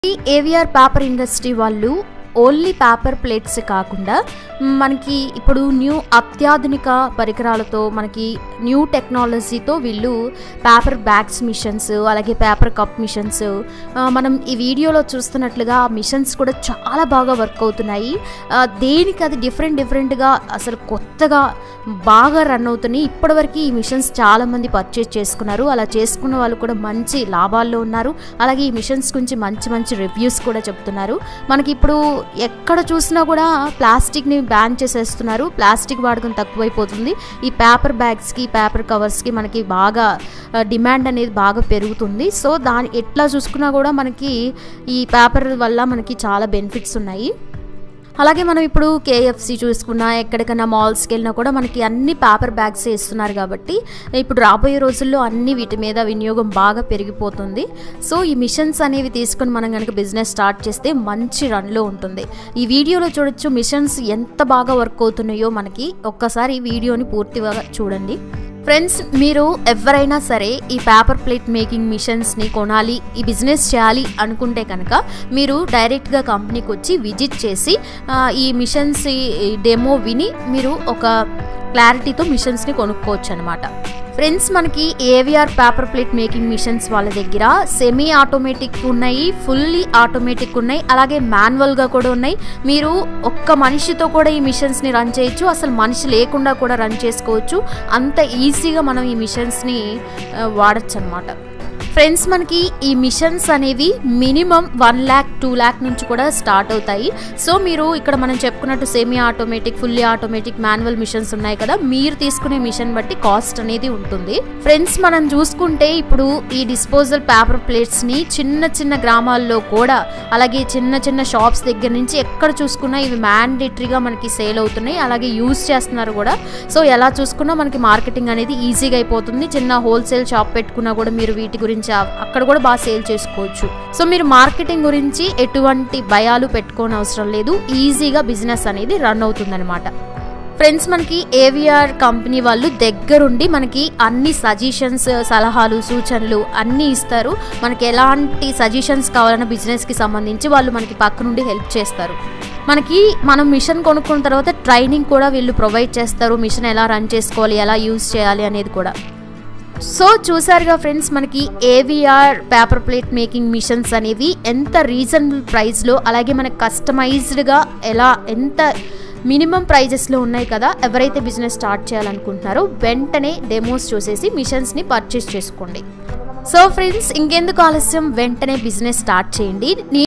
ఈ AVR paper industry వాళ్ళు only paper plates కాకుండా మనకి ఇప్పుడు న్యూ అత్యాధునిక పరికరాలతో మనకి న్యూ టెక్నాలజీతో వీళ్ళు పేపర్ బ్యాగ్స్ మిషన్స్ అలాగే పేపర్ కప్ మిషన్స్ మనం ఈ వీడియోలో చూస్తున్నట్లుగా ఆ మిషన్స్ కూడా చాలా బాగా వర్క్ అవుతున్నాయి ఆ, దేనికి అది డిఫరెంట్ డిఫరెంట్గా అసలు కొత్తగా బాగా రన్ అవుతున్నాయి ఇప్పటివరకు ఈ మిషన్స్ చాలామంది పర్చేస్ చేసుకున్నారు అలా చేసుకున్న వాళ్ళు కూడా మంచి లాభాల్లో ఉన్నారు అలాగే ఈ మిషన్స్ గురించి మంచి మంచి రివ్యూస్ కూడా చెప్తున్నారు మనకి ఇప్పుడు ఎక్కడ చూసినా కూడా ప్లాస్టిక్ని బ్యాన్ చేసేస్తున్నారు ప్లాస్టిక్ వాడకం తక్కువైపోతుంది ఈ పేపర్ బ్యాగ్స్కి పేపర్ కవర్స్కి మనకి బాగా డిమాండ్ అనేది బాగా పెరుగుతుంది సో దాని ఎట్లా చూసుకున్నా కూడా మనకి ఈ పేపర్ వల్ల మనకి చాలా బెనిఫిట్స్ ఉన్నాయి అలాగే మనం ఇప్పుడు కేఎఫ్సి చూసుకున్నా ఎక్కడికైనా మాల్స్కి వెళ్ళినా కూడా మనకి అన్ని పేపర్ బ్యాగ్స్ ఇస్తున్నారు కాబట్టి ఇప్పుడు రాబోయే రోజుల్లో అన్ని వీటి మీద వినియోగం బాగా పెరిగిపోతుంది సో ఈ మిషన్స్ అనేవి తీసుకొని మనం కనుక బిజినెస్ స్టార్ట్ చేస్తే మంచి రన్లో ఉంటుంది ఈ వీడియోలో చూడొచ్చు మిషన్స్ ఎంత బాగా వర్క్ అవుతున్నాయో మనకి ఒక్కసారి ఈ వీడియోని పూర్తిగా చూడండి ఫ్రెండ్స్ మీరు ఎవరైనా సరే ఈ పేపర్ ప్లేట్ మేకింగ్ మిషన్స్ని కొనాలి ఈ బిజినెస్ చేయాలి అనుకుంటే కనుక మీరు డైరెక్ట్గా కంపెనీకి వచ్చి విజిట్ చేసి ఆ, ఈ మిషన్స్ డెమో విని మీరు ఒక క్లారిటీతో మిషన్స్ని కొనుక్కోవచ్చు అనమాట ఫ్రెండ్స్ మనకి AVR paper plate making machines వాళ్ళ దగ్గర సెమీ ఆటోమేటిక్ ఉన్నాయి ఫుల్లీ ఆటోమేటిక్ ఉన్నాయి అలాగే మాన్యువల్గా కూడా ఉన్నాయి మీరు ఒక్క మనిషితో కూడా ఈ మిషన్స్ని రన్ చేయొచ్చు అసలు మనిషి లేకుండా కూడా రన్ చేసుకోవచ్చు అంత ఈజీగా మనం ఈ మిషన్స్ని వాడచ్చు అనమాట ఫ్రెండ్స్ మనకి ఈ మిషన్స్ అనేవి minimum one lakh two lakh నుంచి కూడా స్టార్ట్ అవుతాయి సో మీరు ఇక్కడ మనం చెప్పుకున్నట్టు semi automatic fully automatic manual machines ఉన్నాయి కదా మీరు తీసుకునే మిషన్ బట్టి కాస్ట్ అనేది ఉంటుంది ఫ్రెండ్స్ మనం చూసుకుంటే ఇప్పుడు ఈ డిస్పోజల్ పేపర్ ప్లేట్స్ని చిన్న చిన్న గ్రామాల్లో కూడా అలాగే చిన్న చిన్న షాప్స్ దగ్గర నుంచి ఎక్కడ చూసుకున్నా ఇవి మ్యాండేటరీగా మనకి సేల్ అవుతున్నాయి అలాగే యూస్ చేస్తున్నారు కూడా సో ఎలా చూసుకున్నా మనకి మార్కెటింగ్ అనేది ఈజీగా అయిపోతుంది చిన్న హోల్సేల్ షాప్ పెట్టుకున్నా కూడా మీరు వీటి గురించి ఆ- అక్కడ కూడా బాగా సేల్ చేసుకోవచ్చు సో మీరు మార్కెటింగ్ గురించి ఎటువంటి భయాలు పెట్టుకోని అవసరం లేదు ఈజీగా బిజినెస్ అనేది రన్ అవుతుందన్నమాట ఫ్రెండ్స్ మనకి ఏవిఆర్ కంపెనీ వాళ్ళు దగ్గరుండి మనకి అన్ని సజెషన్స్ సలహాలు సూచనలు అన్నీ ఇస్తారు మనకి ఎలాంటి సజెషన్స్ కావాలన్న బిజినెస్కి సంబంధించి వాళ్ళు మనకి పక్క నుండి హెల్ప్ చేస్తారు మనకి మనం మిషన్ కొనుక్కున్న తర్వాత ట్రైనింగ్ కూడా వీళ్ళు ప్రొవైడ్ చేస్తారు మిషన్ ఎలా రన్ చేసుకోవాలి ఎలా యూజ్ చేయాలి అనేది కూడా సో చూసారుగా ఫ్రెండ్స్ మనకి AVR paper plate making machines అనేవి ఎంత రీజనబుల్ ప్రైస్లో అలాగే మనకి కస్టమైజ్డ్గా ఎలా ఎంత మినిమం ప్రైజెస్లో ఉన్నాయి కదా ఎవరైతే బిజినెస్ స్టార్ట్ చేయాలనుకుంటున్నారో వెంటనే డెమోస్ చూసేసి మిషన్స్ని పర్చేస్ చేసుకోండి సో ఫ్రెండ్స్ ఇంకెందుకు ఆలస్యం వెంటనే బిజినెస్ స్టార్ట్ చేయండి